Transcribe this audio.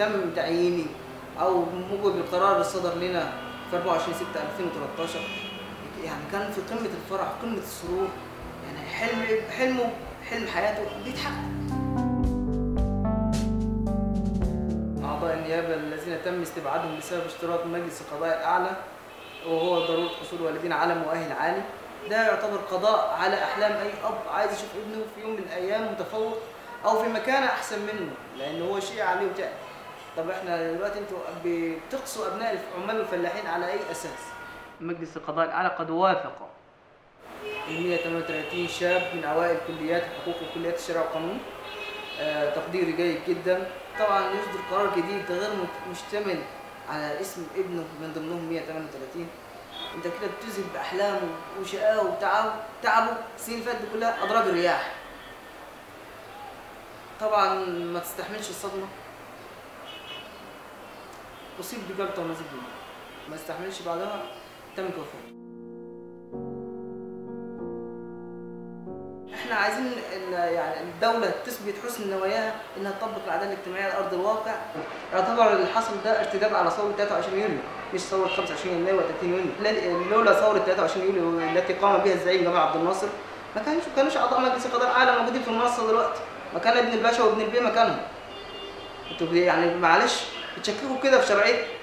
تم تعييني او موجب القرار اللي صدر لنا في 24 6 2013 يعني كان في قمه الفرح قمه السرور يعني حلم حلمه حلم حياته بيتحقق اعضاء النيابه الذين تم استبعادهم بسبب اشتراط مجلس القضاء الاعلى وهو ضروره حصول والدين على مؤهل عالي ده يعتبر قضاء على احلام اي اب عايز يشوف ابنه في يوم من الايام متفوق او في مكانه احسن منه لان هو شيء عليه وتعب طب احنا دلوقتي انتوا بتقصوا ابناء العمال والفلاحين على اي اساس مجلس القضاء الاعلى قد وافق ال 138 شاب من اوائل كليات حقوق وكليات الشرع والقانون آه تقديري جيد جدا طبعا يصدر قرار جديد غير مشتمل على اسم ابنه من ضمنهم 138 انت كده بتذهب باحلامه وشقاه وتعبه تعبه السنين اللي فاتت دي كلها ادراج الرياح طبعا ما تستحملش الصدمه اصيب بجلطه ونزيف دماغ ما استحملش بعدها تم توفاه احنا عايزين يعني الدوله تثبت حسن نواياها انها تطبق العداله الاجتماعيه على ارض الواقع يعتبر اللي حصل ده ارتداد على ثوره 23 يوليو مش ثوره 25 يناير ولا 30 يونيو لولا ثوره 23 يوليو التي قام بها الزعيم جمال عبد الناصر ما كانش ما كانوش اعضاء مجلس القضاء الاعلى موجودين في المنصه دلوقتي ما كان ابن الباشا وابن البيه مكانهم انتوا يعني معلش بتشككوا كده في شرعيه